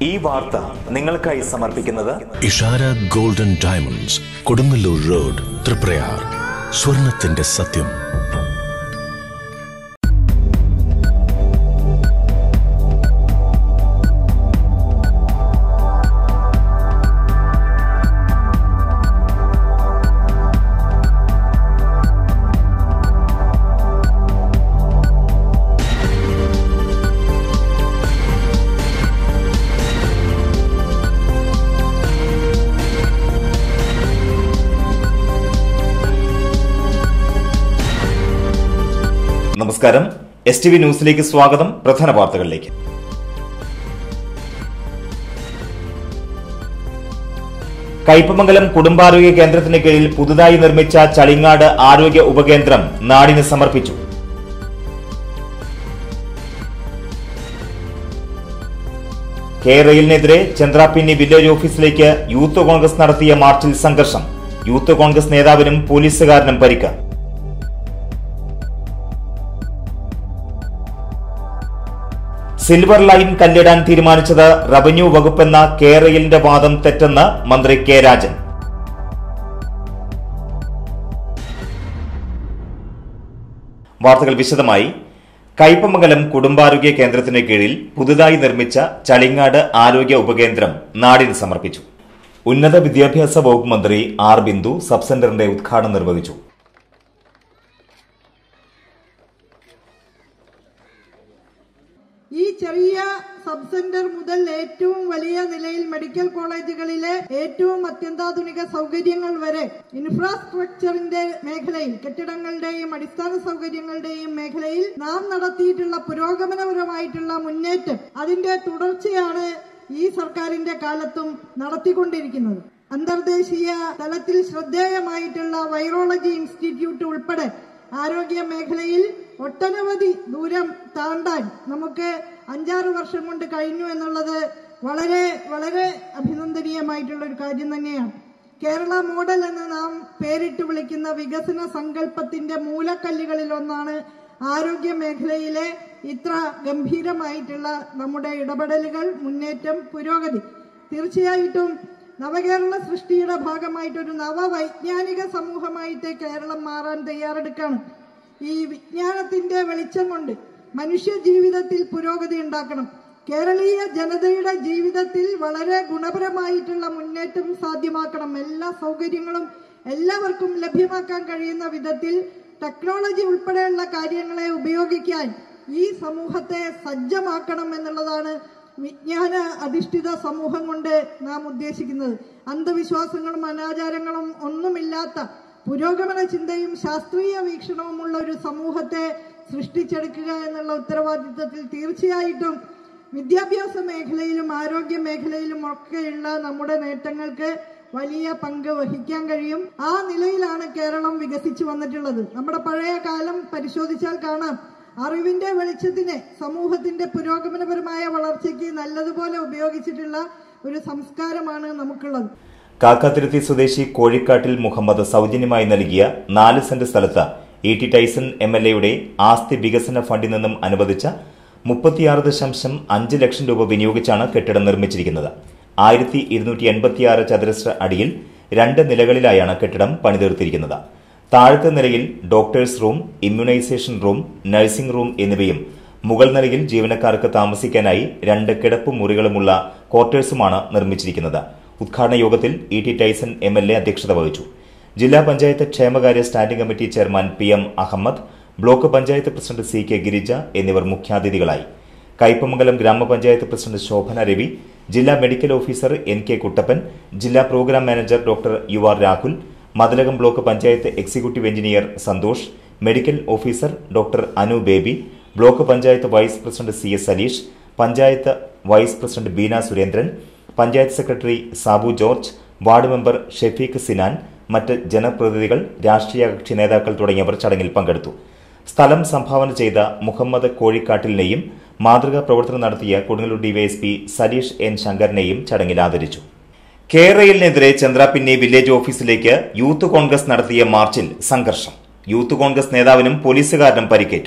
ഈ വാർത്ത നിങ്ങൾക്കായി സമർപ്പിക്കുന്നത് Ishara golden diamonds Kodungallur road Thriprayar സ്വർണത്തിന്റെ സത്യം നമസ്കാരം എസ് ടി വി ന്യൂസിലേക്ക് സ്വാഗതം പ്രധാന വാർത്തകളിലേക്ക് കയ്പമംഗലം കുടുംബാരോഗ്യ കേന്ദ്രത്തിന് കീഴിൽ പുതുതായി നിർമ്മിച്ച ചളിങ്ങാട് ആരോഗ്യ ഉപകേന്ദ്രം നാടിന് സമർപ്പിച്ചു കെ റെയിലിനെതിരെ ചന്ദ്രാപിന്നി വില്ലേജ് ഓഫീസിലേക്ക് യൂത്ത് കോൺഗ്രസ് നടത്തിയ മാർച്ചിൽ സംഘർഷം യൂത്ത് കോൺഗ്രസ് നേതാവിനും പോലീസുകാരനും പരിക്ക് സിൽവർ ലൈൻ കല്ലിടാൻ തീരുമാനിച്ചത് റവന്യൂ വകുപ്പെന്ന കേരളിന്റെ വാദം തെറ്റെന്ന് മന്ത്രി കെ രാജൻ വാർത്തകൾ വിശദമായി കയ്പമംഗലം കുടുംബാരോഗ്യ കേന്ദ്രത്തിന് കീഴിൽ പുതുതായി നിർമ്മിച്ച ചളിങ്ങാട് ആരോഗ്യ ഉപകേന്ദ്രം നാടിന് സമർപ്പിച്ചു ഉന്നത വിദ്യാഭ്യാസ വകുപ്പ് മന്ത്രി ആർ ബിന്ദു സബ് സെന്ററിന്റെ ഉദ്ഘാടനം നിർവഹിച്ചു ഈ ചെറിയ സബ് സെന്റർ മുതൽ ഏറ്റവും വലിയ നിലയിൽ മെഡിക്കൽ കോളേജുകളിലെ ഏറ്റവും അത്യന്താധുനിക സൗകര്യങ്ങൾ വരെ ഇൻഫ്രാസ്ട്രക്ചറിന്റെ മേഖലയിൽ കെട്ടിടങ്ങളുടെയും അടിസ്ഥാന സൗകര്യങ്ങളുടെയും മേഖലയിൽ നാം നടത്തിയിട്ടുള്ള പുരോഗമനപരമായിട്ടുള്ള മുന്നേറ്റം അതിന്റെ തുടർച്ചയാണ് ഈ സർക്കാരിന്റെ കാലത്തും നടത്തിക്കൊണ്ടിരിക്കുന്നത് അന്തർദേശീയ തലത്തിൽ ശ്രദ്ധേയമായിട്ടുള്ള വൈറോളജി ഇൻസ്റ്റിറ്റ്യൂട്ട് ഉൾപ്പെടെ ആരോഗ്യ മേഖലയിൽ ഒട്ടനവധി ദൂരം താണ്ടാൻ നമുക്ക് അഞ്ചാറ് വർഷം കൊണ്ട് കഴിഞ്ഞു എന്നുള്ളത് വളരെ വളരെ അഭിനന്ദനീയമായിട്ടുള്ള ഒരു കാര്യം തന്നെയാണ് കേരള മോഡൽ എന്ന് നാം പേരിട്ട് വിളിക്കുന്ന വികസന സങ്കല്പത്തിന്റെ മൂലക്കല്ലുകളിൽ ഒന്നാണ് ആരോഗ്യ മേഖലയിലെ ഇത്ര ഗംഭീരമായിട്ടുള്ള നമ്മുടെ ഇടപെടലുകൾ മുന്നേറ്റം പുരോഗതി തീർച്ചയായിട്ടും നവകേരള സൃഷ്ടിയുടെ ഭാഗമായിട്ട് ഒരു നവവൈജ്ഞാനിക സമൂഹമായിട്ട് കേരളം മാറാൻ തയ്യാറെടുക്കുകയാണ് ഈ വിജ്ഞാനത്തിന്റെ വെളിച്ചം കൊണ്ട് മനുഷ്യ ജീവിതത്തിൽ പുരോഗതി ഉണ്ടാക്കണം കേരളീയ ജനതയുടെ ജീവിതത്തിൽ വളരെ ഗുണപരമായിട്ടുള്ള മുന്നേറ്റം സാധ്യമാക്കണം എല്ലാ സൗകര്യങ്ങളും എല്ലാവർക്കും ലഭ്യമാക്കാൻ കഴിയുന്ന വിധത്തിൽ ടെക്നോളജി ഉൾപ്പെടെയുള്ള കാര്യങ്ങളെ ഉപയോഗിക്കാൻ ഈ സമൂഹത്തെ സജ്ജമാക്കണം എന്നുള്ളതാണ് വിജ്ഞാന അധിഷ്ഠിത സമൂഹം കൊണ്ട് നാം ഉദ്ദേശിക്കുന്നത് അന്ധവിശ്വാസങ്ങളും അനാചാരങ്ങളും ഒന്നുമില്ലാത്ത പുരോഗമന ചിന്തയും ശാസ്ത്രീയ വീക്ഷണവുമുള്ള ഒരു സമൂഹത്തെ സൃഷ്ടിച്ചെടുക്കുക എന്നുള്ള ഉത്തരവാദിത്വത്തിൽ തീർച്ചയായിട്ടും വിദ്യാഭ്യാസ മേഖലയിലും ആരോഗ്യ മേഖലയിലും ഒക്കെയുള്ള നമ്മുടെ നേട്ടങ്ങൾക്ക് വലിയ പങ്ക് വഹിക്കാൻ കഴിയും ആ നിലയിലാണ് കേരളം വികസിച്ചു വന്നിട്ടുള്ളത് നമ്മുടെ പഴയ കാലം പരിശോധിച്ചാൽ കാണാം അറിവിന്റെ വെളിച്ചത്തിനെ സമൂഹത്തിന്റെ പുരോഗമനപരമായ വളർച്ചയ്ക്ക് നല്ലതുപോലെ ഉപയോഗിച്ചിട്ടുള്ള ഒരു സംസ്കാരമാണ് നമുക്കുള്ളത് കാക്കാതിരുത്തി സ്വദേശി കോഴിക്കാട്ടിൽ മുഹമ്മദ് സൗജന്യമായി നൽകിയ നാല് സെന്റ് സ്ഥലത്ത് E T Tyson M L എയുടെ ആസ്തി വികസന ഫണ്ടിൽ നിന്നും അനുവദിച്ച മുപ്പത്തിയാറ് ദശാംശം അഞ്ച് ലക്ഷം രൂപ വിനിയോഗിച്ചാണ് കെട്ടിടം നിർമ്മിച്ചിരിക്കുന്നത് ആയിരത്തി ഇരുന്നൂറ്റി എൺപത്തിയാറ് ചതുരശ്ര അടിയിൽ രണ്ട് നിലകളിലായാണ് കെട്ടിടം പണിതീർത്തിരിക്കുന്നത് താഴത്തെ നിലയിൽ doctors room immunisation room nursing room എന്നിവയും മുകൾ നിലയിൽ ജീവനക്കാർക്ക് താമസിക്കാനായി രണ്ട് കിടപ്പ് മുറികളുമുള്ള ക്വാർട്ടേഴ്സുമാണ് നിർമ്മിച്ചിരിക്കുന്നത് ഉദ്ഘാടന യോഗത്തിൽ E T Tyson M L A അധ്യക്ഷത വഹിച്ചു ജില്ലാ പഞ്ചായത്ത് ക്ഷേമകാര്യ standing committee chairman P M Ahmed block panchayat president C K Girija എന്നിവർ മുഖ്യാതിഥികളായി കയ്പമംഗലം ഗ്രാമപഞ്ചായത്ത് പ്രസിഡന്റ് ശോഭന രവി ജില്ലാ medical officer N K Kuttappan ജില്ലാ programme manager doctor U R Rahul Mathilakam block panchayat executive engineer Santhosh medical officer doctor Anu Baby block panchayat vice president C S Saleesh panchayat vice president Beena Surendran panchayat secretary Sabu George ward member Shefeeq Sinan മറ്റ് ജനപ്രതിനിധികൾ രാഷ്ട്രീയ കക്ഷി നേതാക്കൾ തുടങ്ങിയവർ ചടങ്ങിൽ പങ്കെടുത്തു സ്ഥലം സംഭാവന ചെയ്ത മുഹമ്മദ് കോഴിക്കാട്ടിലിനെയും മാതൃകാ പ്രവർത്തനം നടത്തിയ കൊടുങ്ങല്ലൂർ ഡിവൈഎസ്പി സലീഷ് എൻ ശങ്കറിനെയും ചടങ്ങിൽ ആദരിച്ചു കേരളിനെതിരെ ചന്ദ്രാപിന്നി വില്ലേജ് ഓഫീസിലേക്ക് യൂത്ത് കോൺഗ്രസ് നടത്തിയ മാർച്ചിൽ സംഘർഷം യൂത്ത് കോൺഗ്രസ് നേതാവിനും പോലീസുകാരനും പരിക്കേറ്റു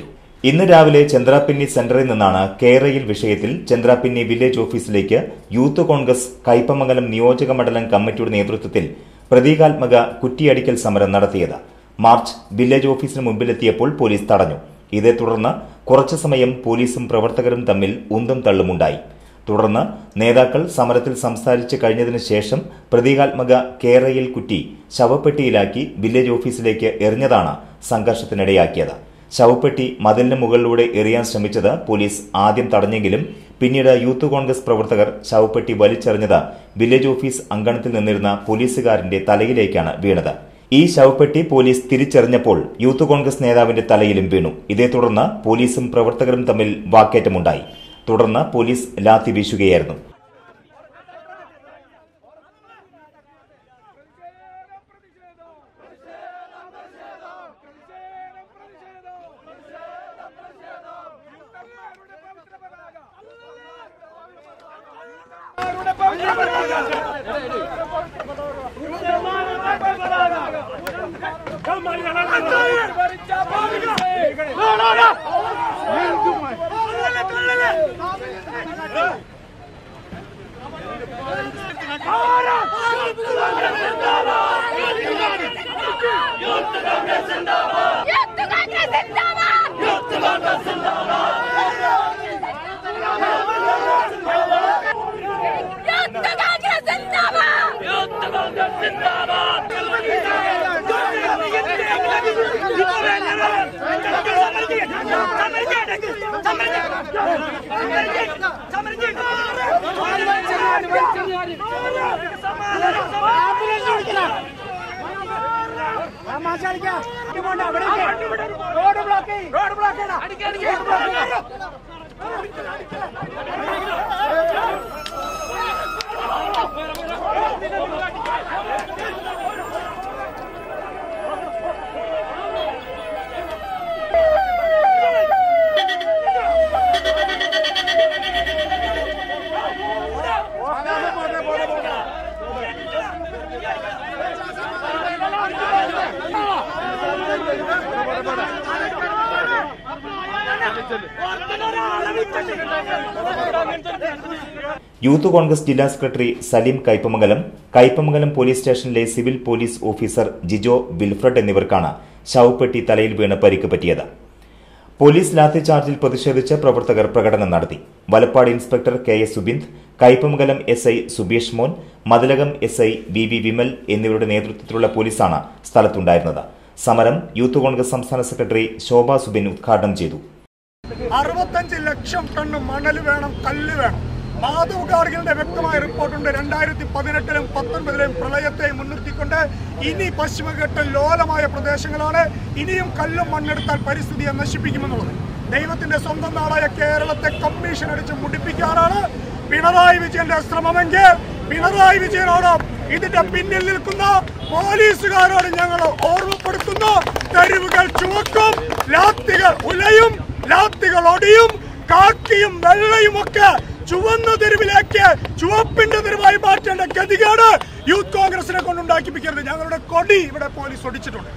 ഇന്ന് രാവിലെ ചന്ദ്രാപിന്നി സെന്ററിൽ നിന്നാണ് കേരയിൽ വിഷയത്തിൽ ചന്ദ്രാപിന്നി വില്ലേജ് ഓഫീസിലേക്ക് യൂത്ത് കോൺഗ്രസ് കയ്പമംഗലം നിയോജക മണ്ഡലം കമ്മിറ്റിയുടെ നേതൃത്വത്തിൽ പ്രതീകാത്മക കുറ്റിയടിക്കൽ സമരം നടത്തിയത് മാർച്ച് വില്ലേജ് ഓഫീസിന് മുമ്പിലെത്തിയപ്പോൾ പോലീസ് തടഞ്ഞു ഇതേ തുടർന്ന് കുറച്ചു സമയം പോലീസും പ്രവർത്തകരും തമ്മിൽ ഉന്തും തള്ളുമുണ്ടായി തുടർന്ന് നേതാക്കൾ സമരത്തിൽ സംസാരിച്ച് കഴിഞ്ഞതിന് ശേഷം പ്രതീകാത്മക കേരയിൽ കുറ്റി ശവപ്പെട്ടിയിലാക്കി വില്ലേജ് ഓഫീസിലേക്ക് എറിഞ്ഞതാണ് സംഘർഷത്തിനിടയാക്കിയത് ശവപ്പെട്ടി മതിലിന് മുകളിലൂടെ എറിയാൻ ശ്രമിച്ചത് പോലീസ് ആദ്യം തടഞ്ഞെങ്കിലും പിന്നീട് യൂത്ത് കോൺഗ്രസ് പ്രവർത്തകർ ശവപ്പെട്ടി വലിച്ചെറിഞ്ഞത് വില്ലേജ് ഓഫീസ് അങ്കണത്തിൽ നിന്നിരുന്ന പോലീസുകാരന്റെ തലയിലേക്കാണ് വീണത് ഈ ശവപ്പെട്ടി പോലീസ് തിരിച്ചറിഞ്ഞപ്പോൾ യൂത്ത് കോൺഗ്രസ് നേതാവിന്റെ തലയിലും വീണു ഇതേ തുടർന്ന് പോലീസും പ്രവർത്തകരും തമ്മിൽ വാക്കേറ്റമുണ്ടായി തുടർന്ന് പോലീസ് ലാത്തി വീശുകയായിരുന്നു road block road block youth Congress ജില്ലാ സെക്രട്ടറി സലീം കയ്പമംഗലം കയ്പമംഗലം പോലീസ് സ്റ്റേഷനിലെ civil police officer Jijo Wilfred എന്നിവർക്കാണ് ശവപ്പെട്ടി തലയിൽ വീണ് പരിക്ക് പറ്റിയത് പോലീസ് ലാത്തിചാർജിൽ പ്രതിഷേധിച്ച് പ്രവർത്തകർ പ്രകടനം നടത്തി Valappad inspector K S Subind Kaipamangalam S I Subeesh Mon Mathilakam S I V V Vimal എന്നിവരുടെ നേതൃത്വത്തിലുള്ള പോലീസാണ് സ്ഥലത്തുണ്ടായിരുന്നത് സമരം യൂത്ത് കോൺഗ്രസ് സംസ്ഥാന സെക്രട്ടറി ശോഭ സുബിൻ ഉദ്ഘാടനം ചെയ്തു അറുപത്തഞ്ച് ലക്ഷം ടണ്ണ് മണൽ വേണം കല്ല് വേണം മാധവ് ഗാർഗിലിന്റെ വ്യക്തമായ റിപ്പോർട്ടുണ്ട് രണ്ടായിരത്തി പതിനെട്ടിലും പത്തൊൻപതിലെയും പ്രളയത്തെ മുൻനിർത്തിക്കൊണ്ട് ഇനി പശ്ചിമഘട്ട ലോലമായ പ്രദേശങ്ങളാണ് ഇനിയും കല്ലും മണ്ണെടുത്താൽ പരിസ്ഥിതിയെ നശിപ്പിക്കുമെന്നുള്ളത് ദൈവത്തിന്റെ സ്വന്തം നാടായ കേരളത്തെ കമ്മീഷൻ അടിച്ച് മുടിപ്പിക്കാനാണ് പിണറായി വിജയന്റെ ശ്രമമെങ്കിൽ പിണറായി വിജയനോട് ഇതിന്റെ പിന്നിൽ നിൽക്കുന്ന പോലീസുകാരോട് ഞങ്ങൾ ഓർമ്മപ്പെടുത്തുന്നു തെരുവുകൾ ചുവക്കും ലാത്തികൾ ഉലയും ലാത്തികൾ ഒടിയും കാക്കിയും വെള്ളയും ഒക്കെ ചുവന്ന തെരുവിലേക്ക് ചുവപ്പിന്റെ തെരുവായി മാറ്റേണ്ട ഗതികേട് യൂത്ത് കോൺഗ്രസിനെ കൊണ്ടുണ്ടാക്കിപ്പിക്കരുത് ഞങ്ങളുടെ കൊടി ഇവിടെ പോലീസ് ഒടിച്ചിട്ടുണ്ട്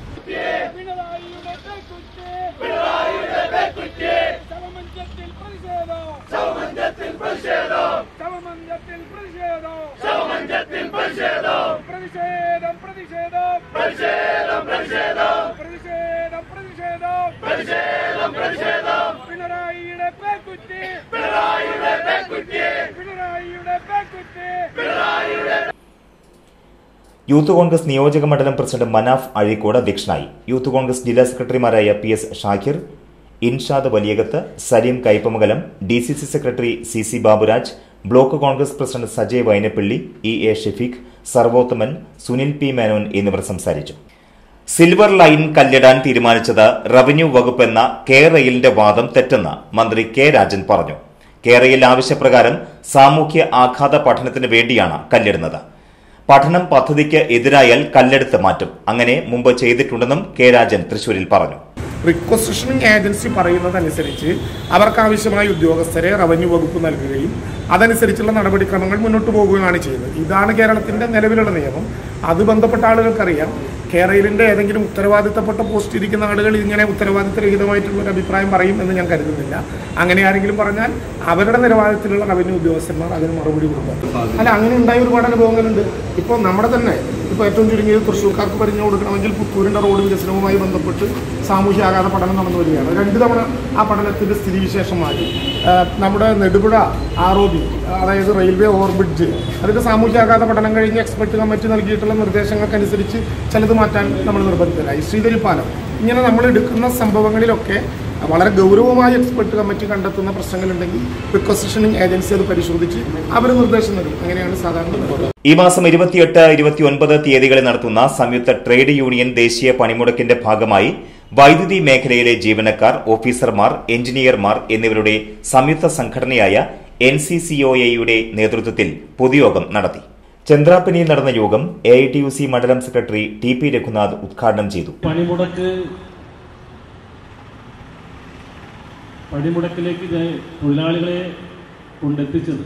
ശവമഞ്ചത്തിൽ പ്രതിഷേധം ശവമഞ്ചത്തിൽ പ്രതിഷേധം ശവമഞ്ചത്തിൽ പ്രതിഷേധം ശവമഞ്ചത്തിൽ പ്രതിഷേധം പ്രതിഷേധം പ്രതിഷേധം പ്രതിഷേധം പ്രതിഷേധം പ്രതിഷേധം പ്രതിഷേധം പ്രതിഷേധം പ്രതിഷേധം പിണറായിയുടെ പേക്കുറ്റി പിണറായിയുടെ പേക്കുറ്റി പിണറായിയുടെ പേക്കുറ്റി പിണറായിയുടെ യൂത്ത് കോൺഗ്രസ് നിയോജക മണ്ഡലം പ്രസിഡന്റ് മനാഫ് അഴീക്കോട് അധ്യക്ഷനായി യൂത്ത് കോൺഗ്രസ് ജില്ലാ സെക്രട്ടറിമാരായ P S Shakir Inshad Valiyakath Saleem Kaipamangalam D C C secretary C C Baburaj block Congress president Sajay Vainappally E A Shefeeq Sarvothaman Sunil P Menon എന്നിവർ സംസാരിച്ചു സിൽവർ ലൈൻ കല്ലിടാൻ തീരുമാനിച്ചത് റവന്യൂ വകുപ്പ് എന്ന കെ റെയിലിന്റെ വാദം തെറ്റെന്ന് മന്ത്രി കെ രാജൻ പറഞ്ഞു കെ റെയിൽ ആവശ്യപ്രകാരം സാമൂഹ്യ ആഘാത പഠനത്തിന് വേണ്ടിയാണ് കല്ലിടുന്നത് പഠനം പദ്ധതിക്ക് എതിരായാൽ കല്ലെടുത്ത് മാറ്റും അങ്ങനെ മുമ്പ് ചെയ്തിട്ടുണ്ടെന്നും കെ രാജൻ തൃശൂരിൽ പറഞ്ഞു റിക്വസിഷനിങ് ഏജൻസി പറയുന്നതനുസരിച്ച് അവർക്ക് ആവശ്യമായ ഉദ്യോഗസ്ഥരെ റവന്യൂ വകുപ്പ് നൽകുകയും അതനുസരിച്ചുള്ള നടപടിക്രമങ്ങൾ മുന്നോട്ട് പോകുകയാണ് ചെയ്യുന്നത് ഇതാണ് കേരളത്തിന്റെ നിലവിലുള്ള നിയമം അത് ബന്ധപ്പെട്ട ആളുകൾക്കറിയാം കേരളിന്റെ ഏതെങ്കിലും ഉത്തരവാദിത്തപ്പെട്ട പോസ്റ്റ് ഇരിക്കുന്ന ആളുകൾ ഇങ്ങനെ ഉത്തരവാദിത്തരഹിതമായിട്ടുള്ള ഒരു അഭിപ്രായം പറയും എന്ന് ഞാൻ കരുതുന്നില്ല അങ്ങനെ ആരെങ്കിലും പറഞ്ഞാൽ അവരുടെ നിലവാരത്തിലുള്ള റവന്യൂ ഉദ്യോഗസ്ഥന്മാർ അതിന് മറുപടി കൊടുക്കും അല്ല അങ്ങനെ ഉണ്ടായ ഒരുപാട് അനുഭവങ്ങളുണ്ട് ഇപ്പോൾ നമ്മുടെ തന്നെ ഇപ്പോൾ ഏറ്റവും ചുരുങ്ങിയത് തൃശ്ശൂർക്കാർക്ക് പരിഞ്ഞു കൊടുക്കണമെങ്കിൽ പുത്തൂരിൻ്റെ റോഡ് വികസനവുമായി ബന്ധപ്പെട്ട് സാമൂഹ്യ ആഘാത പഠനം നടന്നു വരികയാണ് രണ്ട് തവണ ആ പഠനത്തിൻ്റെ സ്ഥിതിവിശേഷം മാറ്റി ആ, നമ്മുടെ നെടുപുഴ ആർ ഒ ബി അതായത് റെയിൽവേ ഓവർബ്രിഡ്ജ് അതിൻ്റെ സാമൂഹ്യാഘാത പഠനം കഴിഞ്ഞ് എക്സ്പെർട്ട് കമ്മിറ്റി നൽകിയിട്ടുള്ള നിർദ്ദേശങ്ങൾക്കനുസരിച്ച് ചിലത് മാറ്റാൻ നമ്മൾ നിർബന്ധിതരായി ശ്രീധരി പാലം ഇങ്ങനെ നമ്മൾ എടുക്കുന്ന സംഭവങ്ങളിലൊക്കെ വളരെ ഗൗരവമായ എക്സ്പെർട്ട് കമ്മിറ്റി കണ്ടെത്തുന്ന പ്രശ്നങ്ങളുണ്ടെങ്കിൽ റിക്വസിഷനിങ് ഏജൻസി അത് പരിശോധിച്ച് അവർ നിർദ്ദേശം നൽകും അങ്ങനെയാണ് സാധാരണ നടക്കുന്നത് ഈ മാസം ഇരുപത്തിയെട്ട് ഇരുപത്തിയൊൻപത് തീയതികളിൽ നടത്തുന്ന സംയുക്ത ട്രേഡ് യൂണിയൻ ദേശീയ പണിമുടക്കിന്റെ ഭാഗമായി വൈദ്യുതി മേഖലയിലെ ജീവനക്കാർ ഓഫീസർമാർ എഞ്ചിനീയർമാർ എന്നിവരുടെ സംയുക്ത സംഘടനയായ എൻ സി സിഒഎയുടെ നേതൃത്വത്തിൽ പൊതുയോഗം നടത്തി ചന്ദ്രാപ്പനിയിൽ നടന്ന യോഗം A I T U C മണ്ഡലം സെക്രട്ടറി ടി പി രഘുനാഥ് ഉദ്ഘാടനം ചെയ്തു പണിമുടക്ക് പണിമുടക്കിലേക്ക് ഇത് തൊഴിലാളികളെ കൊണ്ടെത്തിച്ചത്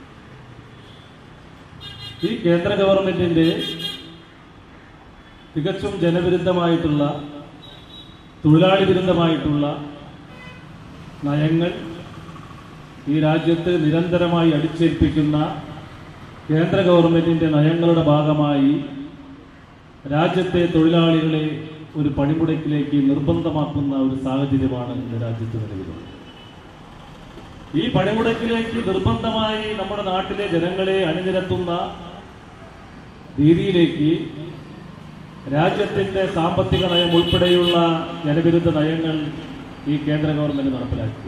ഈ കേന്ദ്ര ഗവൺമെന്റിന്റെ തികച്ചും ജനവിരുദ്ധമായിട്ടുള്ള തൊഴിലാളി വിരുദ്ധമായിട്ടുള്ള നയങ്ങൾ ഈ രാജ്യത്ത് നിരന്തരമായി അടിച്ചേൽപ്പിക്കുന്ന കേന്ദ്ര ഗവൺമെന്റിന്റെ നയങ്ങളുടെ ഭാഗമായി രാജ്യത്തെ തൊഴിലാളികളെ ഒരു പണിമുടക്കിലേക്ക് നിർബന്ധമാക്കുന്ന ഒരു സാഹചര്യമാണ് ഇന്ന് രാജ്യത്ത് നിലവിലുള്ളത് ഈ പണിമുടക്കിലേക്ക് നിർബന്ധമായി നമ്മുടെ നാട്ടിലെ ജനങ്ങളെ അണിനിരത്തുന്ന രീതിയിലേക്ക് രാജ്യത്തിന്റെ സാമ്പത്തിക നയം ഉൾപ്പെടെയുള്ള ജനവിരുദ്ധ നയങ്ങൾ ഈ കേന്ദ്ര ഗവൺമെന്റ് നടപ്പിലാക്കി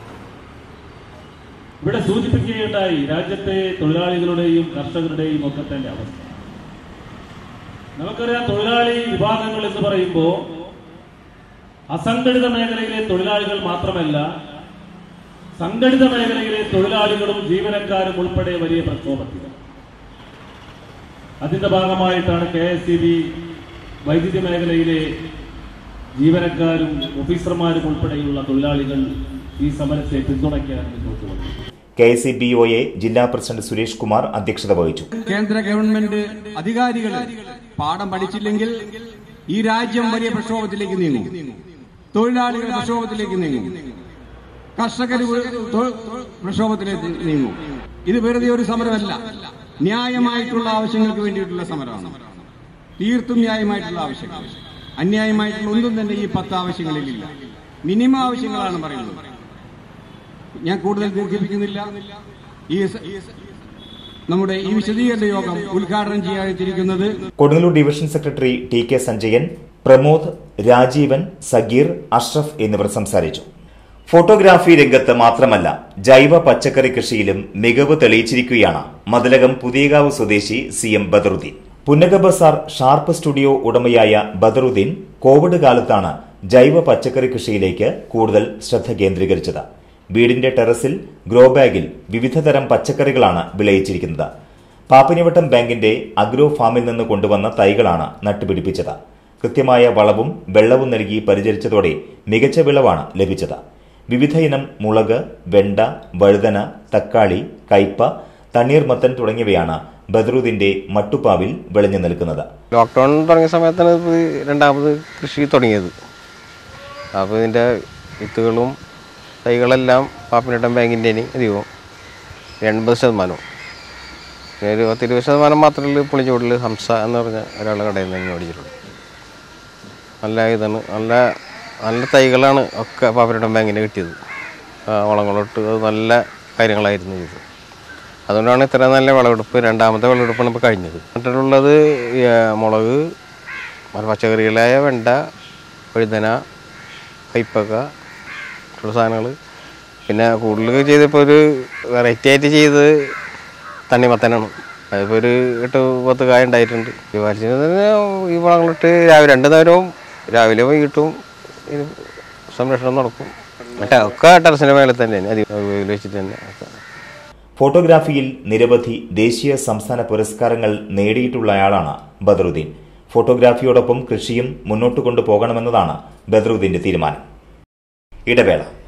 ഇവിടെ സൂചിപ്പിക്കുകയുണ്ടായി രാജ്യത്തെ തൊഴിലാളികളുടെയും കർഷകരുടെയും ഒക്കെ തന്നെ അവസ്ഥ നമുക്കറിയാം തൊഴിലാളി വിഭാഗങ്ങൾ എന്ന് പറയുമ്പോൾ അസംഘടിത മേഖലയിലെ തൊഴിലാളികൾ മാത്രമല്ല സംഘടിത മേഖലയിലെ തൊഴിലാളികളും ജീവനക്കാരും ഉൾപ്പെടെ വലിയ പ്രക്ഷോഭത്തിലാണ് അതിന്റെ ഭാഗമായിട്ടാണ് കെ എസ് സി ബി വൈദ്യുതി മേഖലയിലെ ജീവനക്കാരും ഓഫീസർമാരും ഉൾപ്പെടെയുള്ള തൊഴിലാളികൾ ഈ സമരത്തെ പിന്തുണയ്ക്കാൻ മുന്നോട്ട് വന്നത് K S C B O A ജില്ലാ പ്രസിഡന്റ് സുരേഷ് കുമാർ അധ്യക്ഷത വഹിച്ചു കേന്ദ്ര ഗവൺമെന്റ് അധികാരികൾ പാഠം പഠിച്ചില്ലെങ്കിൽ ഈ രാജ്യം വലിയ പ്രക്ഷോഭത്തിലേക്ക് നീങ്ങും തൊഴിലാളികൾ പ്രക്ഷോഭത്തിലേക്ക് നീങ്ങും കർഷകർ പ്രക്ഷോഭത്തിലേക്ക് നീങ്ങും ഇത് വെറുതെ ഒരു സമരമല്ല ന്യായമായിട്ടുള്ള ആവശ്യങ്ങൾക്ക് വേണ്ടിയിട്ടുള്ള സമരമാണ് തീർത്തും ന്യായമായിട്ടുള്ള ആവശ്യങ്ങൾ അന്യായമായിട്ടുള്ള ഒന്നും തന്നെ ഈ പത്ത് ആവശ്യങ്ങളിലില്ല മിനിമം ആവശ്യങ്ങളാണ് പറയുന്നത് ഞാൻ കൂടുതൽ ദീർഘിപ്പിക്കുന്നില്ല ഈ സ- നമ്മുടെ ഈ വിശദീകരണ യോഗം ഉദ്ഘാടനം ചെയ്യാനെത്തിയിരിക്കുന്നത് Kodungallur division secretary T K Sanjayan Pramod Rajeevan Sageer Ashraf എന്നിവർ സംസാരിച്ചു ഫോട്ടോഗ്രാഫി രംഗത്ത് മാത്രമല്ല ജൈവ പച്ചക്കറി കൃഷിയിലും മികവ് തെളിയിച്ചിരിക്കുകയാണ് മതിലകം പുതിയകാവ് സ്വദേശി C M Badaruddin Punnaka Bazar Sharp Studio ഉടമയായ ബദറുദ്ദീൻ കോവിഡ് കാലത്താണ് ജൈവ പച്ചക്കറി കൃഷിയിലേക്ക് കൂടുതൽ ശ്രദ്ധ കേന്ദ്രീകരിച്ചത് വീടിന്റെ ടെറസിൽ ഗ്രോ ബാഗിൽ വിവിധതരം പച്ചക്കറികളാണ് വിളയിച്ചിരിക്കുന്നത് പാപ്പനിവട്ടം ബാങ്കിന്റെ അഗ്രോ ഫാമിൽ നിന്ന് കൊണ്ടുവന്ന തൈകളാണ് നട്ടുപിടിപ്പിച്ചത് കൃത്യമായ വളവും വെള്ളവും നൽകി പരിചരിച്ചതോടെ മികച്ച വിളവാണ് ലഭിച്ചത് വിവിധ ഇനം മുളക് വെണ്ട വഴുതന തക്കാളി കയ്പ തണ്ണീർമത്തൻ തുടങ്ങിയവയാണ് ബദറുദ്ദീന്റെ മട്ടുപ്പാവിൽ വിളഞ്ഞു നിൽക്കുന്നത് ലോക്ക്ഡൗൺ തുടങ്ങിയ സമയത്താണ് ഇത് രണ്ടാമത് കൃഷി തുടങ്ങിയത് അപ്പോൾ ഇതിൻ്റെ വിത്തുകളും തൈകളെല്ലാം പാപ്പിനിട്ടം ബാങ്കിൻ്റെ അധികവും എൺപത് ശതമാനവും പിന്നെ ഒരു പത്തിരുപത് ശതമാനം മാത്രമേ പുളിച്ചോട്ടിൽ ഹംസ എന്ന് പറഞ്ഞ ഒരാളുടെ കടയിൽ നിന്ന് മേടിച്ചിട്ടുള്ളൂ നല്ല ഇതാണ് നല്ല നല്ല തൈകളാണ് ഒക്കെ പാപ്പിനിട്ടം ബാങ്കിൻ്റെ കിട്ടിയത് ആ, വളങ്ങളൊട്ട് അത് നല്ല കാര്യങ്ങളായിരുന്നു ഇത് അതുകൊണ്ടാണ് ഇത്ര നല്ല വിളവെടുപ്പ് രണ്ടാമത്തെ വിളവെടുപ്പാണ് ഇപ്പോൾ കഴിഞ്ഞത് നട്ടിട്ടുള്ളത് ഈ, മുളക് മറ്റു പച്ചക്കറികളായ വെണ്ട വഴുതന കയ്പക്ക മറ്റുള്ള സാധനങ്ങൾ പിന്നെ കൂടുതൽ ചെയ്തപ്പോൾ ഒരു വെറൈറ്റി ആയിട്ട് ചെയ്തത് തണ്ണിമത്തനാണ് അതിപ്പോൾ ഒരു എട്ട് പത്ത് കായ ഉണ്ടായിട്ടുണ്ട് ഈ വലിച്ചിന് തന്നെ ഈ വളങ്ങളിട്ട് രാവിലെ രണ്ട് നേരവും രാവിലെ വൈകിട്ടും ഇത് സംരക്ഷണം നടക്കും മറ്റേ ഒക്കെ ടെറസിൻ്റെ മേലെ തന്നെയാണ് അധികം വെയിൽ വെച്ചിട്ട് തന്നെ ഒക്കെ ഫോട്ടോഗ്രാഫിയിൽ നിരവധി ദേശീയ സംസ്ഥാന പുരസ്കാരങ്ങൾ നേടിയിട്ടുള്ളയാളാണ് ബദറുദ്ദീൻ ഫോട്ടോഗ്രാഫിയോടൊപ്പം കൃഷിയും മുന്നോട്ട് കൊണ്ടുപോകണമെന്നതാണ് ബദ്രുദ്ദീന്റെ തീരുമാനം ഇടവേള